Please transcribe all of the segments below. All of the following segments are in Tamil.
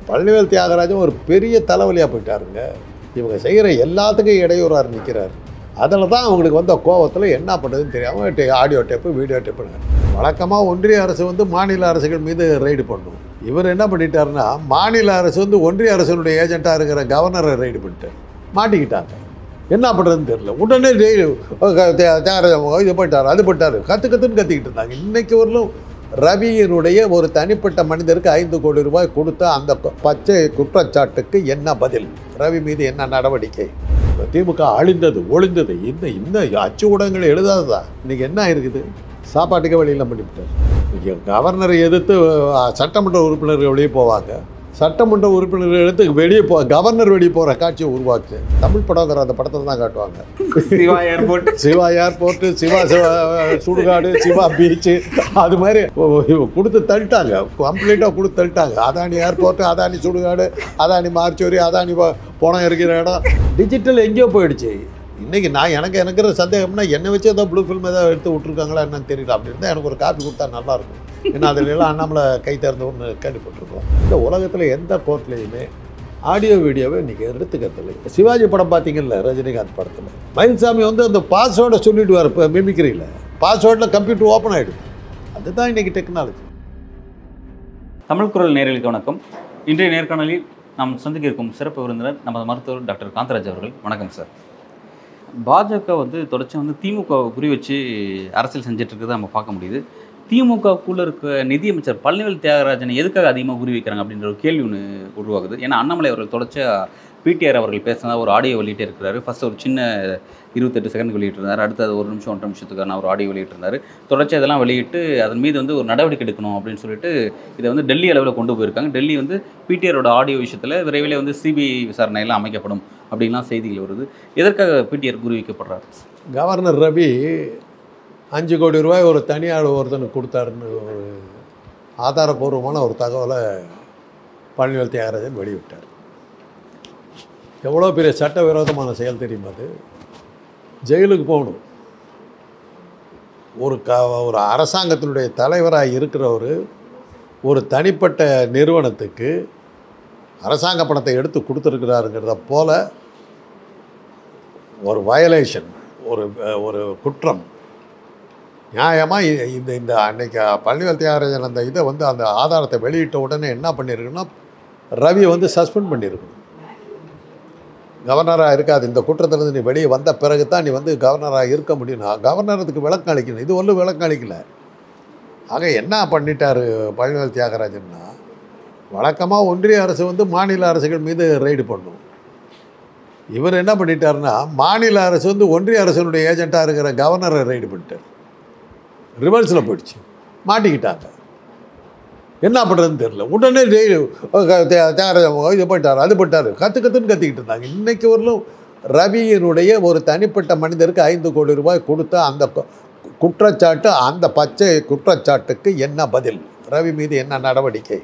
பழனிவேல் தியாகராஜன் ஒரு பெரிய தலைவலியாக போயிட்டாருங்க இவங்க செய்கிற எல்லாத்துக்கும் இடையூறாக நிற்கிறார் அதில் தான் அவங்களுக்கு வந்த கோவத்தில் என்ன பண்ணுறதுன்னு தெரியாமல் டே ஆடியோ டேப்பு வீடியோ டேப்புன்னு வழக்கமாக ஒன்றிய அரசு வந்து மாநில அரசுகள் மீது ரைடு பண்ணும் இவர் என்ன பண்ணிட்டாருன்னா மாநில அரசு வந்து ஒன்றிய அரசினுடைய ஏஜென்ட்டாக இருக்கிற கவர்னரை ரைடு பண்ணிட்டார் மாட்டிக்கிட்டாங்க என்ன பண்ணுறதுன்னு தெரியல உடனே டெய்லி தியாகராஜன் இது போயிட்டார் அது போயிட்டார் கற்று கற்றுன்னு கத்திக்கிட்டு இருந்தாங்க இன்னைக்கு வரலும் ரவியினுடைய ஒரு தனிப்பட்ட மனிதருக்கு ஐந்து கோடி ரூபாய் கொடுத்த அந்த கொ- பச்சை குற்றச்சாட்டுக்கு என்ன பதில் ரவி மீது என்ன நடவடிக்கை இப்ப திமுக அழிந்தது ஒளிந்தது இந்த இந்த அச்சு ஊடகங்கள் எழுதாததா இன்னைக்கு என்ன இருக்குது சாப்பாட்டுக்கே வழியில் பண்ணிவிட்டார் இங்க கவர்னரை எதிர்த்து அஹ், சட்டமன்ற உறுப்பினர்கள் வெளியே போவாங்க சட்டமன்ற உறுப்பினர்கள் எடுத்து வெளியே போ கவர்னர் வெளியே போகிற காட்சியை உருவாக்கு தமிழ் படங்கிற அந்த படத்தில் தான் காட்டுவாங்க சிவா ஏர்போர்ட் சிவா ஏர்போர்ட்டு சிவா சிவா சுடுகாடு சிவா பீச்சு அது மாதிரி கொடுத்து தள்ளிட்டாங்க கம்ப்ளீட்டாக கொடுத்து தள்ளிட்டாங்க அதானி ஏர்போர்ட்டு அதானி சுடுகாடு அதானி மார்ச்சோரி அதானி போ- போனம் இருக்கிற இடம் டிஜிட்டல் எங்கேயோ போயிடுச்சு இன்றைக்கி நான் எனக்கு எனக்கு இருக்கிற சந்தேகம்னா என்னை வச்சு ஏதோ ப்ளூ ஃபில்ம் ஏதோ எடுத்து விட்ருக்காங்களா என்னன்னு தெரியல அப்படி இருந்தால் எனக்கு ஒரு காப்பி கொடுத்தா நல்லாயிருக்கும் ஏன்னா அதில் எல்லாம் அண்ணாமலை கை திறந்து ஒன்று கேள்விப்பட்டிருக்கோம் இந்த உலகத்தில் எந்த கோர்ட்லேயுமே ஆடியோ வீடியோவை இன்றைக்கி எடுத்துக்கிறதில்லை சிவாஜி படம் பார்த்தீங்கல்ல ரஜினிகாந்த் படத்தில் மயில்சாமி வந்து அந்த பாஸ்வேர்டை சொல்லிடுவார் இப்போ மிமிக்ரியில் பாஸ்வேர்டில் கம்ப்யூட்டர் ஓப்பன் ஆகிடுது அதுதான் இன்றைக்கி டெக்னாலஜி தமிழ் குரல் நேயர்களுக்கு வணக்கம் இன்றைய நேர்காணலில் நாம் சந்திக்க இருக்கும் சிறப்பு விருந்தினர் நமது மருத்துவர் டாக்டர் காந்தராஜ் அவர்கள் வணக்கம் சார் பாஜக வந்து தொடர்ச்சி வந்து திமுக குறி வச்சு அரசியல் செஞ்சுட்டு இருக்கிறத நம்ம பார்க்க முடியுது திமுகக்குள்ள இருக்க நிதியமைச்சர் பழனிவேல் தியாகராஜனை எதுக்காக அதிகமாக குறி வைக்கிறாங்க அப்படின்ற ஒரு கேள்வி ஒன்று உருவாகுது ஏன்னா அண்ணாமலை அவர்கள் தொடர்ச்சியாக பிடிஆர் அவர்கள் பேசினதா ஒரு ஆடியோ வெளியிட்டே இருக்கிறாரு ஃபர்ஸ்ட் ஒரு சின்ன இருபத்தெட்டு செகண்ட் வெளியிட்டிருந்தார் அடுத்தது ஒரு நிமிஷம் ஒன்றரை நிமிஷத்துக்கான ஒரு ஆடியோ வெளியிட்டிருந்தார் தொடர்ச்சி அதெல்லாம் வெளியிட்டு அதன் மீது வந்து ஒரு நடவடிக்கை எடுக்கணும் அப்படின்னு சொல்லிட்டு இதை வந்து டெல்லி அளவில் கொண்டு போயிருக்காங்க டெல்லி வந்து பிடிஆரோட ஆடியோ விஷயத்தில் விரைவில் வந்து சிபிஐ விசாரணை எல்லாம் அமைக்கப்படும் அப்படின்லாம் செய்திகள் வருது எதற்காக பிடிஆர் குறி வைக்கப்படுறாரு கவர்னர் ரவி அஞ்சு கோடி ரூபாய் ஒரு தனியார் ஒருத்தனுக்கு கொடுத்தாருன்னு ஒரு ஆதாரபூர்வமான ஒரு தகவலை பழனிவேல் தியாகராஜன் வெளியிட்டார் எவ்வளோ பெரிய சட்டவிரோதமான செயல் தெரியுமா அது ஜெயிலுக்கு போகணும் ஒரு க ஒரு அரசாங்கத்தினுடைய தலைவராக இருக்கிறவர் ஒரு தனிப்பட்ட நிறுவனத்துக்கு அரசாங்க பணத்தை எடுத்து கொடுத்துருக்கிறாருங்கிறத போல ஒரு வயலேஷன் ஒரு அஹ், ஒரு குற்றம் நியாயமாக இந்த இந்த அன்னைக்கு பழனிவேல் தியாகராஜன் அந்த இதை வந்து அந்த ஆதாரத்தை வெளியிட்ட உடனே என்ன பண்ணியிருக்குன்னா ரவியை வந்து சஸ்பெண்ட் பண்ணியிருக்கணும் கவர்னராக இருக்காது இந்த குற்றத்திலிருந்து நீ வெளியே வந்த பிறகு தான் நீ வந்து கவர்னராக இருக்க முடியும் கவர்னருக்கு விளக்கம் அளிக்கணும் இது ஒன்றும் விளக்கம் அளிக்கல ஆக என்ன பண்ணிட்டாரு பழனிவேல் தியாகராஜன்னா வழக்கமாக ஒன்றிய அரசு வந்து மாநில அரசுகள் மீது ரைடு பண்ணும் இவர் என்ன பண்ணிட்டாருன்னா மாநில அரசு வந்து ஒன்றிய அரசினுடைய ஏஜென்ட்டாக இருக்கிற கவர்னரை ரைடு பண்ணிட்டார் ரிவர்ஸில் போயிடுச்சு மாட்டிக்கிட்டாங்க என்ன பண்ணுறதுன்னு தெரியல உடனே டெய்லி தியாகராஜன் இது போயிட்டார் அது போயிட்டார் கற்று கற்றுன்னு கத்திக்கிட்டு இருந்தாங்க இன்னைக்கு வரலும் ரவியினுடைய ஒரு தனிப்பட்ட மனிதருக்கு ஐந்து கோடி ரூபாய் கொடுத்த அந்த கொ- குற்றச்சாட்டு அந்த பச்சை குற்றச்சாட்டுக்கு என்ன பதில் ரவி மீது என்ன நடவடிக்கை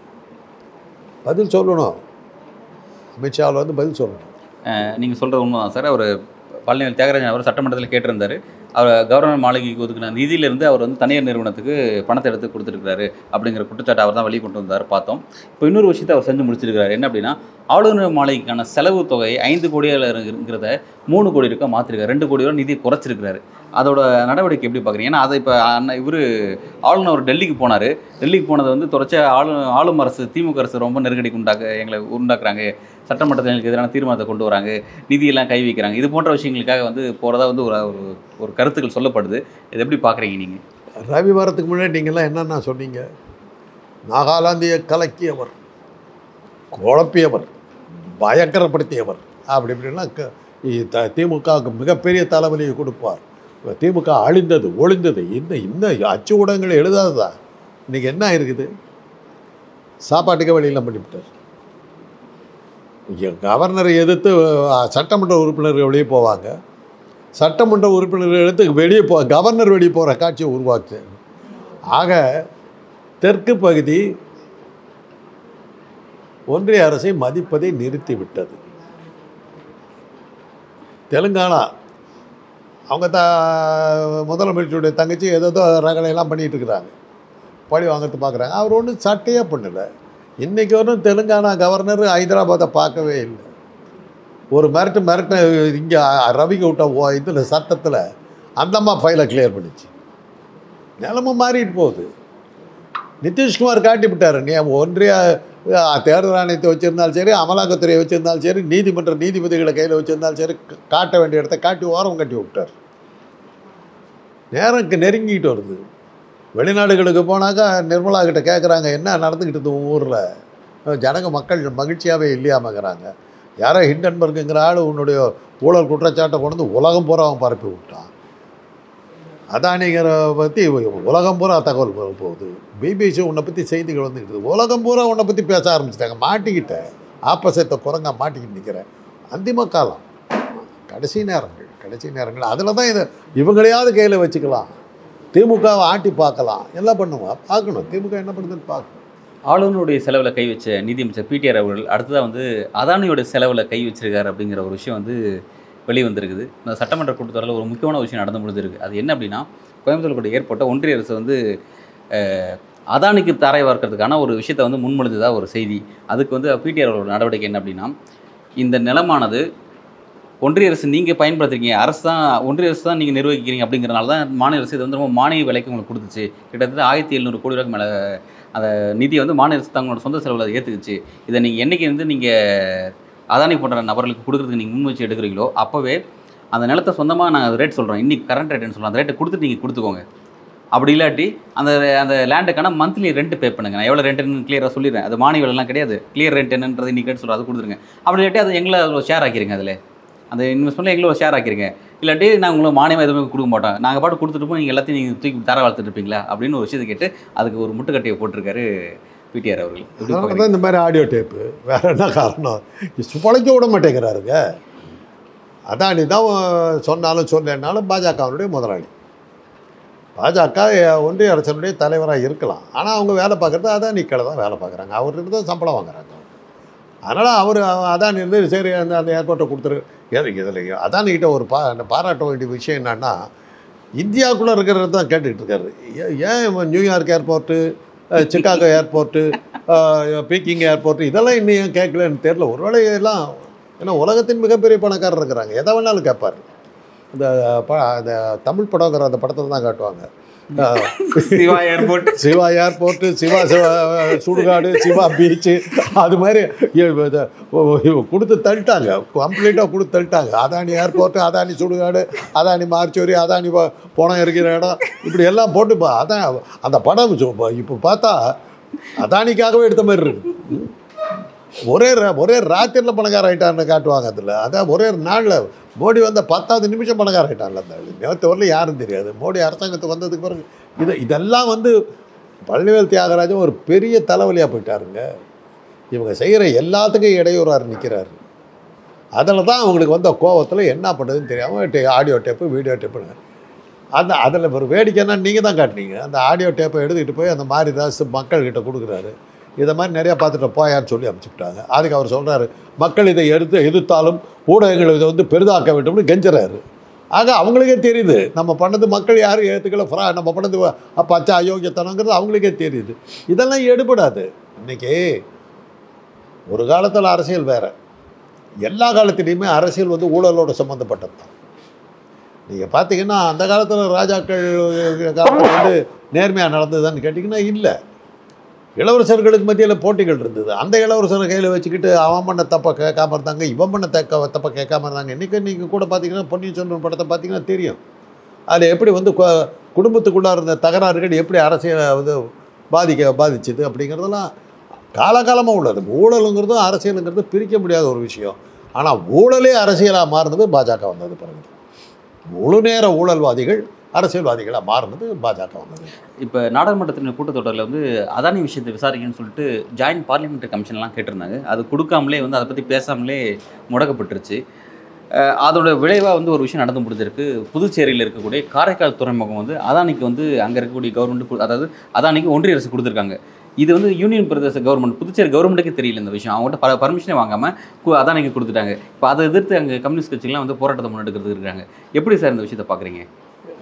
பதில் சொல்லணும் அமித்ஷாவில் வந்து பதில் சொல்லணும் நீங்கள் சொல்கிறது உண்மைதான் சார் அவர் பழனிவேல் தியாகராஜன் அவர் சட்டமன்றத்தில் கேட்டிருந்தாரு அவர் கவர்னர் மாளிகைக்கு ஒதுக்கின நிதியிலிருந்து அவர் வந்து தனியார் நிறுவனத்துக்கு பணத்தை எடுத்து கொடுத்துருக்காரு அப்படிங்கிற குற்றச்சாட்டை அவர் தான் வெளியே கொண்டு வந்தார் பார்த்தோம் இப்போ இன்னொரு விஷயத்தை அவர் செஞ்சு முடிச்சிருக்காரு என்ன அப்படின்னா ஆளுநர் மாளிகைக்கான செலவு தொகை ஐந்து கோடியில் இருக்கிறத மூணு கோடி இருக்க மாற்றிருக்காரு ரெண்டு கோடி ரூபா நிதி குறைச்சிருக்காரு அதோட நடவடிக்கை எப்படி பார்க்குறீங்க ஏன்னா அதை இப்போ அண்ணன் இவர் ஆளுநர் டெல்லிக்கு போனார் டெல்லிக்கு போனது வந்து தொடர்ச்சியாக ஆளு ஆளும் அரசு திமுக அரசு ரொம்ப நெருக்கடிக்கு உண்டாக்க எங்களை உண்டாக்குறாங்க சட்டமன்றத்தில் எங்களுக்கு எதிரான தீர்மானத்தை கொண்டு வராங்க நிதியெல்லாம் கை வைக்கிறாங்க இது போன்ற விஷயங்களுக்காக வந்து போகிறதா வந்து ஒரு ஒரு ஒரு கருத்துக்கள் சொல்லப்படுது இதை எப்படி பார்க்குறீங்க நீங்கள் ரவி வரத்துக்கு முன்னாடி நீங்கள்லாம் என்னென்ன சொன்னீங்க நாகாலாந்தியை கலக்கியவர் குழப்பியவர் பயங்கரப்படுத்தியவர் அப்படி இப்படிலாம் க இ- த திமுகவுக்கு மிகப்பெரிய தலைவலியை கொடுப்பார் திமுக அழிந்தது ஒளிந்தது இந்த இந்த அச்சு ஊடகங்கள் எழுதாததா இன்னைக்கு என்ன இருக்குது சாப்பாட்டுக்கே வழியில் பண்ணிவிட்டார் இங்க கவர்னரை எதிர்த்து அஹ், சட்டமன்ற உறுப்பினர்கள் வெளியே போவாங்க சட்டமன்ற உறுப்பினர்கள் எடுத்து வெளியே போ கவர்னர் வெளியே போகிற காட்சியை உருவாக்கு ஆக தெற்கு பகுதி ஒன்றிய அரசை மதிப்பதை நிறுத்திவிட்டது தெலுங்கானா அவங்க த முதலமைச்சருடைய தங்கச்சி ஏதோ ரகலையெல்லாம் பண்ணிகிட்டு இருக்கிறாங்க பழி வாங்கிறது பார்க்குறாங்க அவர் ஒன்றும் சட்டையே பண்ணலை இன்னைக்கு வரும் தெலுங்கானா கவர்னர் ஹைதராபாத்தை பார்க்கவே இல்லை ஒரு மிரட்டு மிரட்டு இங்கே ரவிக்கு விட்ட ஓ இதில் சட்டத்தில் அந்தம்மா ஃபைலை கிளியர் பண்ணிச்சு நிலமும் மாறிட்டு போகுது நிதிஷ்குமார் காட்டி விட்டாரு நீ ஒன்றிய அஹ், தேர்தல் ஆணையத்தை வச்சுருந்தாலும் சரி அமலாக்கத்துறையை வச்சுருந்தாலும் சரி நீதிமன்ற நீதிபதிகளை கையில் வச்சுருந்தாலும் சரி க- காட்ட வேண்டிய இடத்த காட்டி ஓரம் கட்டி விட்டார் நேரம் நெருங்கிட்டு வருது வெளிநாடுகளுக்கு போனாக்கா நிர்மலா கிட்ட கேட்குறாங்க என்ன நடந்துக்கிட்டு உன் ஊரில் ஜனங்க மக்கள் மகிழ்ச்சியாகவே இல்லையாமங்கிறாங்க யாரோ ஹிண்டன்பர்க்குங்கிற ஆள் உன்னுடைய ஊழல் குற்றச்சாட்டை கொண்டு வந்து உலகம் பூரா அவன் பரப்பி விட்டான் அதானிங்கிற பற்றி உலகம் பூரா தகவல் போ- போகுது பிபிசி உன்னை பற்றி செய்திகள் வந்துக்கிட்டு இருக்கு. உலகம் பூரா உன்னை பற்றி பேச ஆரம்பிச்சிட்டாங்க மாட்டிக்கிட்டேன் ஆப்போசிட்டை குரங்கா மாட்டிக்கிட்டு நிற்கிறேன் அந்திம காலம் கடைசி நேரங்கள் கடைசி நேரங்கள் அதில் தான் இதை இவங்களையாவது கையில் வச்சுக்கலாம் திமுகவை ஆட்டி பார்க்கலாம் எல்லாம் பண்ணுவோம் பார்க்கணும் திமுக என்ன பண்ணுதுன்னு பார்க்கணும் ஆளுநருடைய செலவில் கை வச்ச நிதியமைச்சர் பிடிஆர் அவர்கள் அடுத்ததாக வந்து அதானியோட செலவில் கை வச்சிருக்காரு அப்படிங்கிற ஒரு விஷயம் வந்து வெளியே வந்திருக்குது இந்த சட்டமன்ற கூட்டத்தொடரில் ஒரு முக்கியமான விஷயம் நடந்து முடிஞ்சிருக்கு அது என்ன அப்படின்னா கோயம்புத்தூர் கூட ஏற்பட்ட ஒன்றிய அரசு வந்து அஹ், அதானிக்கு தாரை வார்க்கிறதுக்கான ஒரு விஷயத்தை வந்து முன்மொழிந்ததா ஒரு செய்தி அதுக்கு வந்து பிடிஆர் அவர்களோட நடவடிக்கை என்ன அப்படின்னா இந்த நிலமானது ஒன்றிய அரசு நீங்கள் பயன்படுத்துறீங்க அரசு தான் ஒன்றிய அரசு தான் நீங்கள் நிர்வகிக்கிறீங்க அப்படிங்கிறனால தான் மாநில அரசு இது வந்து ரொம்ப மானிய விலைக்கு உங்களுக்கு கொடுத்துச்சு கிட்டத்தட்ட ஆயிரத்தி எழுநூறு கோடி ரூபாய்க்கு மேலே அந்த நிதியை வந்து மாநில அரசு தங்களோட சொந்த செலவில் அதை ஏற்றுக்குச்சு இதை நீங்கள் என்னைக்கு வந்து நீங்கள் அதானி போன்ற நபர்களுக்கு கொடுக்குறதுக்கு நீங்கள் முன் வச்சு எடுக்கிறீங்களோ அப்போவே அந்த நிலத்தை சொந்தமாக நாங்கள் ரேட் சொல்கிறோம் இன்னைக்கு கரண்ட் ரேட்டுன்னு சொல்கிறோம் அந்த ரேட்டை கொடுத்துட்டு நீங்கள் கொடுத்துக்கோங்க அப்படி இல்லாட்டி அந்த அந்த லேண்டுக்கான மந்த்லி ரெண்ட் பே பண்ணுங்க நான் எவ்வளோ ரெண்ட்டுன்னு கிளியராக சொல்லிடுறேன் அது மானிய விலைலாம் கிடையாது கிளியர் ரெண்ட் என்னன்றது இன்னைக்கு ரேட் சொல்கிறேன் அது கொடுத்துருங்க அப்படி இல்லாட்டி அது எங்களை அதில் ஷேர் ஆக்கிருங்க அதில் அந்த இன்வெஸ்ட்மெண்ட்டில் எங்களை ஷேர் ஆக்கிருங்க இல்லாட்டி நாங்கள் உங்களுக்கு மானியம் எதுவுமே கொடுக்க மாட்டோம் நாங்கள் பாட்டு கொடுத்துட்டு போய் நீங்கள் எல்லாத்தையும் நீங்கள் தூக்கி தர வளர்த்துட்டு இருப்பீங்களா அப்படின்னு ஒரு விஷயத்தை கேட்டு அதுக்கு ஒரு முட்டுக்கட்டையை போட்டிருக்காரு பிடிஆர் அவர்கள் எப்படி அதனால பார்க்குறீங்க? தான் இந்த மாதிரி ஆடியோ டேப்பு வேற என்ன காரணம் இது பொழைக்க விட மாட்டேங்கிறாருங்க அதானி தான் சொன்னாலும் சொல்லனாலும் பாஜகவினுடைய முதலாளி பாஜக ஒன்றிய அரசனுடைய தலைவராக இருக்கலாம் ஆனால் அவங்க வேலை பார்க்குறது அதானிக்களை தான் வேலை பார்க்குறாங்க அவர்கிட்ட தான் சம்பளம் வாங்குறாங்க அதனால் அவர் அதானி இருந்து சரி அந்த அந்த ஏர்போர்ட்டை கொடுத்துரு எது இதில் அதானிக்கிட்ட ஒரு பா பாராட்ட வேண்டிய விஷயம் என்னன்னா இந்தியாவுக்குள்ளே இருக்கிறது தான் கேட்டுக்கிட்டு இருக்காரு ஏ- ஏன் இவன் நியூயார்க் ஏர்போர்ட்டு அஹ், சிகாகோ ஏர்போர்ட்டு அஹ், பீக்கிங் ஏர்போர்ட்டு இதெல்லாம் இன்னும் ஏன் கேட்கலன்னு தெரில ஒருவேளை எல்லாம் ஏன்னா உலகத்தின் மிகப்பெரிய பணக்காரர் இருக்கிறாங்க எதை வேணாலும் கேட்பார் இந்த ப அந்த தமிழ் படங்கிற அந்த படத்தில் தான் காட்டுவாங்க அஹ், சிவா ஏர்போர்ட் சிவா ஏர்போர்ட்டு சிவா சிவா சுடுகாடு சிவா பீச்சு அது மாதிரி இ- இத ஒ- கொடுத்து தள்ளிட்டாங்க கம்ப்ளீட்டாக கொடுத்து தள்ளிட்டாங்க அதானி ஏர்போர்ட்டு அதானி சுடுகாடு அதானி மார்ச்சோரி அதானி ப- பணம் இருக்கிற இடம் இப்படி எல்லாம் போட்டு பா- அதான் அந்த படம் இப்போ பார்த்தா அதானிக்காகவே எடுத்த மாதிரி இருக்கு ம். ஒரே ரா- ஒரே ராத்திரியில் பணக்கார ஆகிட்டான்னு காட்டுவாங்க அதில் அதான் ஒரே நாளில் மோடி வந்த பத்தாவது நிமிஷம் பணக்கார ஆகிட்டான்ல அந்த ஆளு. நேற்று வரல யாரும் தெரியாது மோடி அரசாங்கத்துக்கு வந்ததுக்கு பிறகு இது இதெல்லாம் வந்து பழனிவேல் தியாகராஜன் ஒரு பெரிய தலைவலியாக போயிட்டாருங்க இவங்க செய்கிற எல்லாத்துக்கும் இடையூறார் நிற்கிறாரு அதில் தான் அவங்களுக்கு வந்த கோவத்தில் என்ன பண்ணுறதுன்னு தெரியாமல் ஆடியோ டேப்பு வீடியோ டேப்புன்னு அந்த அதில் ஒரு வேடிக்கைன்னா நீங்கள் தான் காட்டினீங்க அந்த ஆடியோ டேப்பை எடுத்துக்கிட்டு போய் அந்த மாரிதாஸ் மக்கள்கிட்ட கொடுக்குறாரு இதை மாதிரி நிறையா பார்த்துட்டு போயான்னு சொல்லி அனுப்பிச்சுட்டாங்க அதுக்கு அவர் சொல்கிறாரு மக்கள் இதை எடுத்து எதிர்த்தாலும் ஊடகங்கள் இதை வந்து பெரிதாக்க வேண்டும்னு கெஞ்சுறாரு ஆக அவங்களுக்கே தெரியுது நம்ம பண்ணது மக்கள் யாரும் ஏற்றுக்கல ஃப்ரா நம்ம பண்ணது வ- பச்சை அயோக்கியத்தனங்கிறது அவங்களுக்கே தெரியுது இதெல்லாம் எடுபடாது இன்னைக்கு ஒரு காலத்தில் அரசியல் வேற எல்லா காலத்துலேயுமே அரசியல் வந்து ஊழலோட சம்மந்தப்பட்டது தான் நீங்கள் பார்த்தீங்கன்னா அந்த காலத்தில் ராஜாக்கள் காலத்தில் வந்து நேர்மையாக நடந்ததுன்னு கேட்டிங்கன்னா இல்லை இளவரசர்களுக்கு மத்தியில் போட்டிகள் இருந்தது அந்த இளவரசரை கையில் வச்சுக்கிட்டு அவன் பண்ண தப்பை கேட்காம இருந்தாங்க இவன் பண்ண தக்க தப்பை கேட்காம இருந்தாங்க இன்றைக்கி நீங்கள் கூட பார்த்தீங்கன்னா பொன்னியின் செல்வன் படத்தை பார்த்தீங்கன்னா தெரியும் அதில் எப்படி வந்து கு- குடும்பத்துக்குள்ளே இருந்த தகராறுகள் எப்படி அரசியலை வந்து பாதிக்க பாதிச்சுது அப்படிங்கிறதெல்லாம் காலகாலமாக உள்ளது ஊழலுங்கிறதும் அரசியலுங்கிறது பிரிக்க முடியாத ஒரு விஷயம் ஆனால் ஊழலே அரசியலாக மாறினது பாஜக வந்தது பிறகு முழு நேர ஊழல்வாதிகள் அரசியல்வாதிகளாக மாறினது பாஜக வந்தது இப்போ நாடாளுமன்றத்தின் கூட்டத்தொடரில் வந்து அதானி விஷயத்தை விசாரிக்கணும்னு சொல்லிட்டு ஜாயின்ட் பார்லிமெண்ட்ரி கமிஷன்லாம் கேட்டிருந்தாங்க அது கொடுக்காமலே வந்து அதை பற்றி பேசாமலே முடக்கப்பட்டுருச்சு அஹ் அதோட விளைவாக வந்து ஒரு விஷயம் நடந்து முடிஞ்சிருக்கு புதுச்சேரியில் இருக்கக்கூடிய காரைக்கால் துறைமுகம் வந்து அதானிக்கு வந்து அங்கே இருக்கக்கூடிய கவர்மெண்ட் அதாவது அதானிக்கு ஒன்றிய அரசு கொடுத்துருக்காங்க இது வந்து யூனியன் பிரதேச கவர்மெண்ட் புதுச்சேரி கவர்மெண்ட்டுக்கே தெரியல இந்த விஷயம் அவங்ககிட்ட ப பர்மிஷனே வாங்காமல் அதானிக்கு கொடுத்துட்டாங்க இப்போ அதை எதிர்த்து அங்கே கம்யூனிஸ்ட் கட்சிகள்லாம் வந்து போராட்டத்தை முன்னெடுக்கிறது இருக்காங்க எப்படி சார் இந்த விஷயத்தை பார்க்குறீங்க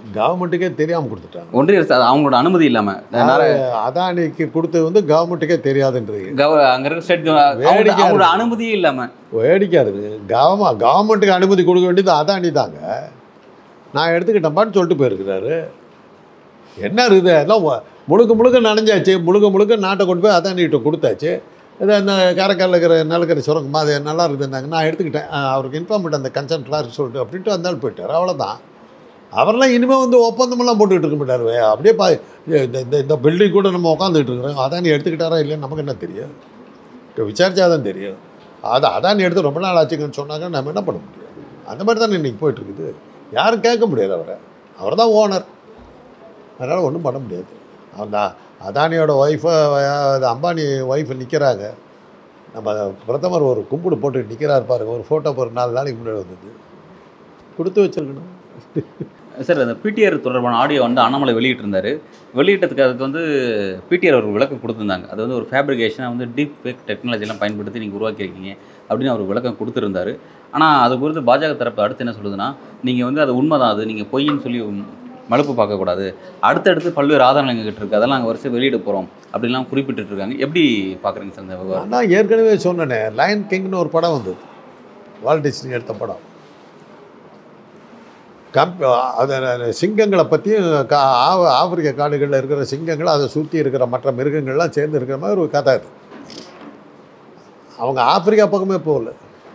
கவர்மெண்ட்டுக்கே தெரியாமல் கொடுத்துட்டாங்க ஒன்றிய அரசு அது அவங்களோட அனுமதி இல்லாம அது அதானிக்கு கொடுத்தது வந்து கவர்மெண்ட்டுக்கே தெரியாதுன்றது கவ- அங்க இருக்க ஸ்டேட் வேடிக்கையா அவங்களோட இருக்கு. அனுமதியே இல்லாம வேடிக்கையாக இருக்குது கவர்மெண்ட் கவர்மெண்ட்டுக்கு அனுமதி கொடுக்க வேண்டியது அதானி தாங்க நான் எடுத்துக்கிட்டேன்ப்பான்னு சொல்லிட்டு போயிருக்கிறாரு என்ன இருக்குது எல்லாம் ஒ- முழுக்க முழுக்க நனைஞ்சாச்சு முழுக்க முழுக்க நாட்டை கொண்டு போய் அதானிகிட்ட கொடுத்தாச்சு இது அந்த காரைக்காலில் இருக்கிற நிலக்கரி சுரங்கமா அது நல்லா இருக்குதுன்னாங்க நான் எடுத்துக்கிட்டேன் ஆ, அவருக்கு இன்ஃபார்ம் பண்ணிட்டேன் அந்த கன்சர்ன் கிளாஸ் சொல்லிட்டு அப்படின்ட்டு வந்தாலும் போயிட்டார் அவ்வளோதான் அவரெல்லாம் இனிமேல் வந்து ஒப்பந்தமெல்லாம் போட்டுக்கிட்டு இருக்க மாட்டார் வே. அப்படியே பா இந்த இந்த இந்த பில்டிங் கூட நம்ம உட்காந்துக்கிட்டு இருக்கிறோம் அதானி எடுத்துக்கிட்டாரா இல்லைன்னு நமக்கு என்ன தெரியும் இப்போ விசாரிச்சா தான் தெரியும் அது அதானி எடுத்து ரொம்ப நாள் ஆச்சுங்கன்னு சொன்னாங்க நம்ம என்ன பண்ண முடியும் அந்த மாதிரி தானே இன்றைக்கி போயிட்டுருக்குது யாரும் கேட்க முடியாது அவரை அவர் தான் ஓனர் அதனால் ஒன்றும் பண்ண முடியாது அந்த அதானியோட ஒய்ஃபை அம்பானி ஒய்ஃபை நிற்கிறாங்க நம்ம பிரதமர் ஒரு கும்பிடு போட்டு நிற்கிறார் பாருங்க ஒரு ஃபோட்டோ ஒரு நாலு நாளைக்கு முன்னாடி வந்தது கொடுத்து வச்சிருக்கணும் சார் அந்த பிடிஆர் தொடர்பான ஆடியோ வந்து அண்ணாமலை வெளியிட்டு இருந்தாரு வெளியிட்டதுக்கு அதுக்கு வந்து பிடிஆர் ஒரு விளக்கம் கொடுத்துருந்தாங்க அது வந்து ஒரு ஃபேப்ரிகேஷனாக வந்து டீப் ஃபேக் டெக்னாலஜிலாம் பயன்படுத்தி நீங்கள் உருவாக்கியிருக்கீங்க அப்படின்னு அவர் விளக்கம் கொடுத்துருந்தாரு ஆனால் அது குறித்து பாஜக தரப்பு அடுத்து என்ன சொல்லுதுன்னா நீங்கள் வந்து அது உண்மைதான் அது நீங்கள் பொய்ன்னு சொல்லி மலுப்பு பார்க்கக்கூடாது அடுத்தடுத்து பல்வேறு ஆதாரங்கள் எங்ககிட்ட இருக்குது அதெல்லாம் நாங்கள் வரிசை வெளியிட போகிறோம் அப்படின்லாம் குறிப்பிட்டு இருக்காங்க எப்படி பார்க்குறீங்க சார் இந்த விவகாரம் நான் தான் ஏற்கனவே சொன்னேனே லயன் கிங்னு ஒரு படம் வந்தது வால் டிஸ்னி எடுத்த படம் கம்ப் அது சிங்கங்களை பற்றியும் கா ஆ- ஆப்பிரிக்க காடுகளில் இருக்கிற சிங்கங்கள் அதை சுற்றி இருக்கிற மற்ற மிருகங்கள்லாம் சேர்ந்து இருக்கிற மாதிரி ஒரு கதை அது அவங்க ஆப்பிரிக்கா பக்கமே போகல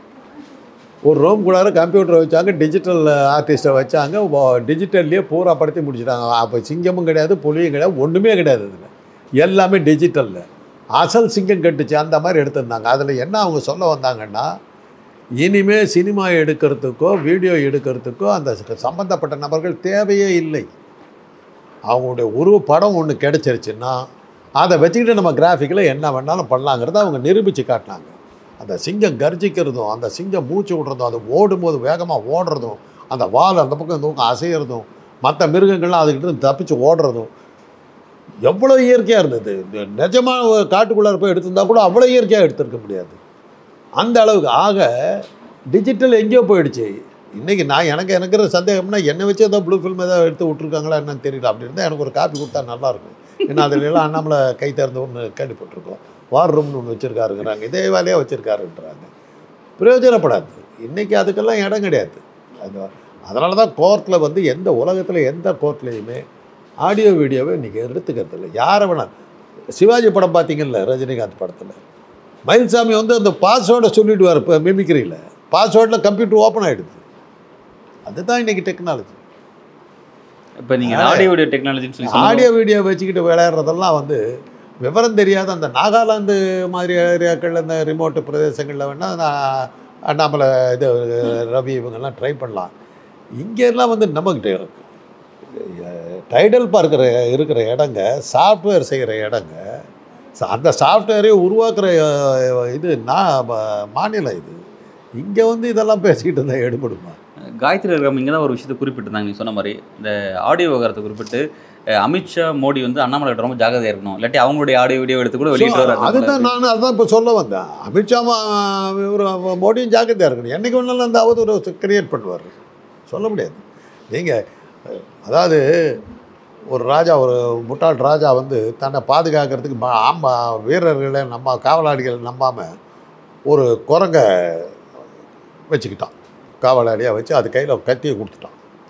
ஒரு ரூம் கூடார கம்ப்யூட்டரை வச்சாங்க டிஜிட்டல் ஆர்டிஸ்ட்டை வச்சாங்க டிஜிட்டல்லையே பூரா படுத்தி முடிச்சிட்டாங்க அப்போ சிங்கமும் கிடையாது புலியும் கிடையாது ஒன்றுமே கிடையாது இதில் எல்லாமே டிஜிட்டலில் அசல் சிங்கம் கட்டுச்சு அந்த மாதிரி எடுத்திருந்தாங்க அதில் என்ன அவங்க சொல்ல வந்தாங்கன்னா இனிமே சினிமா எடுக்கிறதுக்கோ வீடியோ எடுக்கிறதுக்கோ அந்த சம்பந்தப்பட்ட நபர்கள் தேவையே இல்லை அவங்களுடைய உருவ படம் ஒன்று கிடைச்சிருச்சுன்னா அதை வச்சுக்கிட்டு நம்ம கிராஃபிக்கில் என்ன வேணாலும் பண்ணலாங்கிறத அவங்க நிரூபித்து காட்டினாங்க அந்த சிங்கம் கர்ஜிக்கிறதும் அந்த சிங்கம் மூச்சு விடுறதும் அது ஓடும்போது வேகமாக ஓடுறதும் அந்த வால் அந்த பக்கம் இந்த பக்கம் அசைகிறதும் மற்ற மிருகங்கள்லாம் அதுக்கிட்ட இருந்து தப்பிச்சு ஓடுறதும் எவ்வளோ இயற்கையாக இருந்தது இந்த நிஜமாக காட்டுக்குள்ளார போய் எடுத்திருந்தா கூட அவ்வளோ இயற்கையாக எடுத்திருக்க முடியாது அந்த அளவுக்கு ஆக டிஜிட்டல் எங்கேயோ போயிடுச்சு இன்றைக்கி நான் எனக்கு எனக்கு இருக்கிற சந்தேகம்னா என்னை வச்சு ஏதோ ப்ளூ ஃபில்ம் ஏதாவது எடுத்து விட்ருக்காங்களா என்னன்னு தெரியல அப்படி இருந்தால் எனக்கு ஒரு காப்பி கொடுத்தா நல்லாயிருக்கும் ஏன்னா அதுல எல்லாம் அண்ணாமலை கை திறந்து ஒன்று கேள்விப்பட்டிருக்கோம் வார் ரூம்னு ஒன்று வச்சுருக்காருங்கிறாங்க இதே வேலையாக வச்சுருக்காருன்றாங்க பிரயோஜனப்படாது இன்றைக்கி அதுக்கெல்லாம் இடம் கிடையாது அது அதனால தான் கோர்ட்டில் வந்து எந்த உலகத்தில் எந்த கோர்ட்லேயுமே ஆடியோ வீடியோவை இன்றைக்கி எடுத்துக்கிறது இல்லை யாரை வேணால் சிவாஜி படம் பார்த்தீங்கல்ல ரஜினிகாந்த் படத்தில் மயில்சாமி வந்து அந்த பாஸ்வேர்டை சொல்லிடுவார் இப்போ மிமிக்ரியில் பாஸ்வேர்டில் கம்ப்யூட்டர் ஓப்பன் ஆகிடுது அதுதான் இன்றைக்கி டெக்னாலஜி இப்போ நீங்கள் ஆடியோ வீடியோ டெக்னாலஜின்னு சொல்லி சொல்லும்போது- ஆடியோ வீடியோ வச்சுக்கிட்டு விளையாடுறதெல்லாம் வந்து விவரம் தெரியாத அந்த நாகாலாந்து மாதிரி ஏரியாக்கள் இந்த ரிமோட்டு பிரதேசங்களில் வேணால் நான் அண்ணாமலை இது ரவி இவங்கெல்லாம் ட்ரை பண்ணலாம் இங்கெல்லாம் வந்து நம்மக்கிட்ட இருக்கு டைடல் பார்க்குற இருக்கிற இடங்க சாஃப்ட்வேர் செய்கிற இடங்க ச- அந்த சாஃப்ட்வேரை உருவாக்குற அஹ், இது நான் ம- மாநிலம் இது இங்கே வந்து இதெல்லாம் பேசிக்கிட்டு இருந்தால் எடுபடுமா காயத்ரி ரகம் இங்கே தான் ஒரு விஷயத்தை குறிப்பிட்டிருந்தாங்க நீங்கள் சொன்ன மாதிரி இந்த ஆடியோ விவகாரத்தை குறிப்பிட்டு அஹ், அமித்ஷா மோடி வந்து அண்ணாமலை கிட்ட ரொம்ப ஜாகிரதையா இருக்கணும் இல்லாட்டி அவங்களுடைய ஆடியோ வீடியோ எடுத்து கூட வெளியிட்டு So, வராது அதுதான் நான் அதுதான் இப்போ சொல்ல வந்தேன் அமித்ஷா மா- இவரு மோடியும் ஜாக்கிரதையாக இருக்கணும் என்னைக்கு வேணாலும் அந்த அவதூறு கிரியேட் பண்ணுவார் சொல்ல முடியாது நீங்கள் அதாவது ஒரு ராஜா ஒரு முட்டாள் ராஜா வந்து தன்னை பாதுகாக்கிறதுக்கு ம- ஆமா வீரர்களை நம்ம காவலாளிகளை நம்பாமல் ஒரு குரங்கை வச்சுக்கிட்டான் காவலாளியாக வச்சு அது கையில் கத்தியை கொடுத்துட்டான்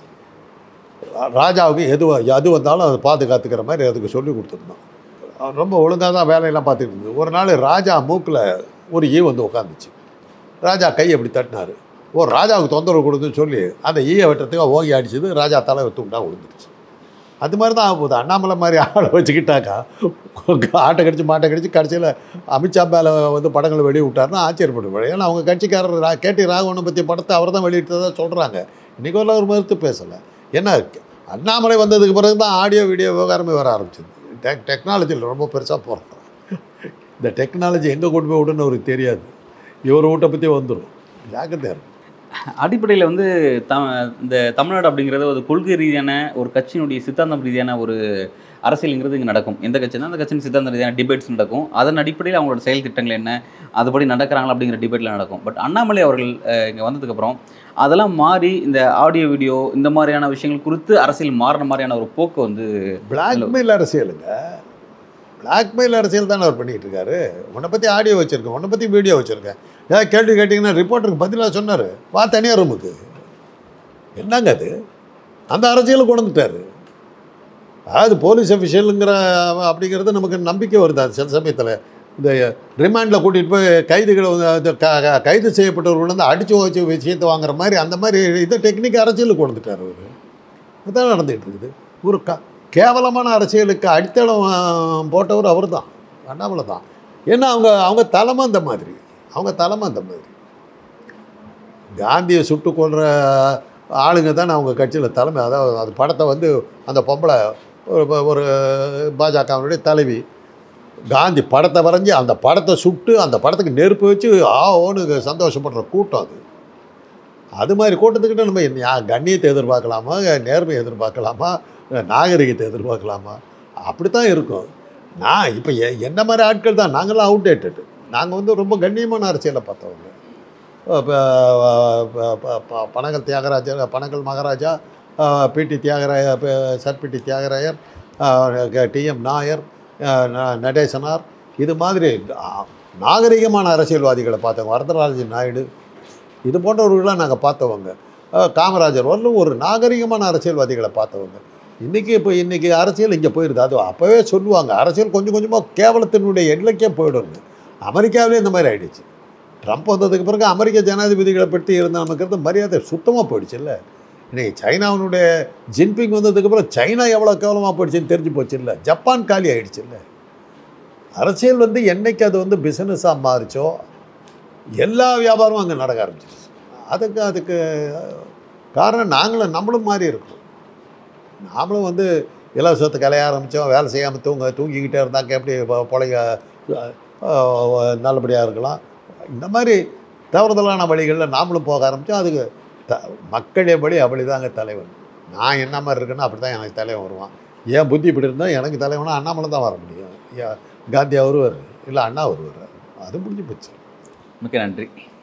ராஜாவுக்கு எது எது வந்தாலும் அதை பாதுகாத்துக்கிற மாதிரி அதுக்கு சொல்லி கொடுத்துருந்தான் அவன் ரொம்ப ஒழுங்காக தான் வேலையெல்லாம் பார்த்துட்டு இருந்தது ஒரு நாள் ராஜா மூக்கில் ஒரு ஈ வந்து உட்காந்துச்சு ராஜா கை அப்படி தட்டினார் ஓ ராஜாவுக்கு தொந்தரவு கொடுக்குன்னு சொல்லி அந்த ஈயை வெட்டுறதுக்கு ஓங்கி அடிச்சது ராஜா தலை தூண்டா விழுந்துருச்சு அது மாதிரி தான் ஆக போகுது அண்ணாமலை மாதிரி ஆளை வச்சுக்கிட்டாக்கா ஆட்டை கடிச்சு மாட்டை கடிச்சு கடைசியில் அமித்ஷா மேலே வந்து படங்களை வெளியே விட்டாருன்னா ஆச்சரியப்படுவேன் ஏன்னா அவங்க கட்சிக்காரர் ரா கேடி ராகவனை பற்றி படத்தை அவர் தான் வெளியிட்டதாக சொல்கிறாங்க இன்றைக்கி வரல ஒரு மறுத்து பேசலை ஏன்னா அண்ணாமலை வந்ததுக்கு பிறகு தான் ஆடியோ வீடியோ விவகாரமே வர ஆரம்பிச்சது டெக் டெக்னாலஜியில் ரொம்ப பெருசாக போகிறோம் இந்த டெக்னாலஜி எங்கே கொண்டு போய் விடுன்னு அவருக்கு தெரியாது இவர் வீட்டை பற்றி வந்துடும் ஜாக்கிரதையாக இருக்கும் அடிப்படையில் வந்து த இந்த தமிழ்நாடு அப்படிங்கிறது ஒரு கொள்கை ரீதியான ஒரு கட்சியினுடைய சித்தாந்தம் ரீதியான ஒரு அரசியலுங்கிறது இங்கே நடக்கும் எந்த கட்சினா அந்த கட்சியின் சித்தாந்த ரீதியான டிபேட்ஸ் நடக்கும் அதன் அடிப்படையில் அவங்களோட செயல் திட்டங்கள் என்ன அதுபடி நடக்கிறாங்களா அப்படிங்கிற டிபேட்டில் நடக்கும் பட் அண்ணாமலை அவர்கள் இங்கே வந்ததுக்கப்புறம் அதெல்லாம் மாறி இந்த ஆடியோ வீடியோ இந்த மாதிரியான விஷயங்கள் குறித்து அரசியல் மாறின மாதிரியான ஒரு போக்கு வந்து பிளாக்மெயில் அரசியலுங்க பிளாக்மெயில் அரசியல் தானே அவர் பண்ணிட்டு இருக்காரு உன்னை பற்றி ஆடியோ வச்சுருக்கேன் உன்னை பற்றி வீடியோ வச்சுருக்கேன் ஏதாவது கேள்வி கேட்டிங்கன்னா ரிப்போர்ட்டருக்கு பதிலாக சொன்னார் வா தனியார் ரூமுக்கு என்னங்க அது அந்த அரசியலை கொண்டு வந்துட்டாரு அதாவது போலீஸ் அஃபிஷியலுங்கிற அப்படிங்கிறது நமக்கு நம்பிக்கை வருது அது சில சமயத்தில் இந்த ரிமாண்டில் கூட்டிகிட்டு போய் கைதுகளை வந்து அது க- க- கைது செய்யப்பட்டவர்கள் வந்து அடித்து வச்சு விஷயத்தை வாங்குற மாதிரி அந்த மாதிரி இதை டெக்னிக் அரசியலுக்கு கொண்டு வந்துட்டார் அவர் இதுதான் நடந்துகிட்டு இருக்குது ஒரு க கேவலமான அரசியலுக்கு அடித்தளம் ஆ, போட்டவர் அவர் தான் அண்ணாமலை தான் ஏன்னா அவங்க அவங்க தலைமை அந்த மாதிரி அவங்க தலைமை அந்த மாதிரி காந்தியை சுட்டு கொள்கிற ஆளுங்க தான் அவங்க கட்சியில் தலைமை அதாவது அது படத்தை வந்து அந்த பொம்பளை ஒரு ஒரு பாஜகவினுடைய தலைவி காந்தி படத்தை வரைஞ்சி அந்த படத்தை சுட்டு அந்த படத்துக்கு நெருப்பு வச்சு ஆ ஓன்னு சந்தோஷப்படுற கூட்டம் அது அது மாதிரி கூட்டத்துக்கிட்ட நம்ம என்ன- யா- கண்ணியத்தை எதிர்பார்க்கலாமா நேர்மையை எதிர்பார்க்கலாமா நாகரிகத்தை எதிர்பார்க்கலாமா அப்படி தான் இருக்கும் நான் இப்போ என்ன மாதிரி ஆட்கள் தான் நாங்களாம் அவுடேட்டட் நாங்கள் வந்து ரொம்ப கண்ணியமான அரசியலை பார்த்தவங்க இப்ப, ப- ப- ப- பனகல் தியாகராஜர் பனகல் மகாராஜா பிடி தியாகராய சர் பிடி தியாகராயர் டிஎம் நாயர் அஹ், ந- நடேசனார் இது மாதிரி ஆ, நாகரிகமான அரசியல்வாதிகளை பார்த்தவங்க வரதராஜன் நாயுடு இது போன்றவர்களாம் நாங்கள் பார்த்தவங்க அஹ், காமராஜர் வரலும் ஒரு நாகரிகமான அரசியல்வாதிகளை பார்த்தவங்க இன்றைக்கி இப்போ இன்றைக்கி அரசியல் இங்கே போயிடுது அது அப்போவே சொல்லுவாங்க அரசியல் கொஞ்சம் கொஞ்சமாக கேவலத்தினுடைய எல்லைக்கே போயிடுங்க அமெரிக்காவிலே இந்த மாதிரி ஆயிடுச்சு ட்ரம்ப் வந்ததுக்கு பிறகு அமெரிக்க ஜனாதிபதிகளை பற்றி இருந்த நமக்கு இருந்த மரியாதை சுத்தமாக போயிடுச்சுல்ல இன்னைக்கு சைனாவினுடைய ஜின்பிங் வந்ததுக்கு அப்புறம் சைனா எவ்வளோ கேவலமாக போயிடுச்சுன்னு தெரிஞ்சு போச்சுல்ல ஜப்பான் காலி ஆயிடுச்சுல்ல அரசியல் வந்து என்னைக்கு அது வந்து பிஸ்னஸாக மாறிச்சோ எல்லா வியாபாரமும் அங்கே நடக்க ஆரம்பிச்சிருச்சு அதுக்கு அதுக்கு காரணம் நாங்களும் நம்மளும் மாறி இருக்கோம் நாமளும் வந்து இலவசத்தை கலைய ஆரம்பித்தோம் வேலை செய்யாமல் தூங்க தூங்கிக்கிட்டே இருந்தாக்க எப்படி பொ- பொழைக்க நல்லபடியாக இருக்கலாம் இந்த மாதிரி தவறுதலான வழிகளில் நாமளும் போக ஆரம்பித்தோம் அதுக்கு த மக்களே வழி அப்படிதாங்க தலைவன் நான் என்ன மாதிரி இருக்கேன்னா அப்படி தான் எனக்கு தலைவன் வருவான் ஏன் புத்தி இப்படி இருந்தால் எனக்கு தலைவனா அண்ணாமலை தான் வர முடியும் ஏன் காந்தியா வருவார் இல்லை அண்ணா வருவார் அது முடிஞ்சு போச்சு மிக்க நன்றி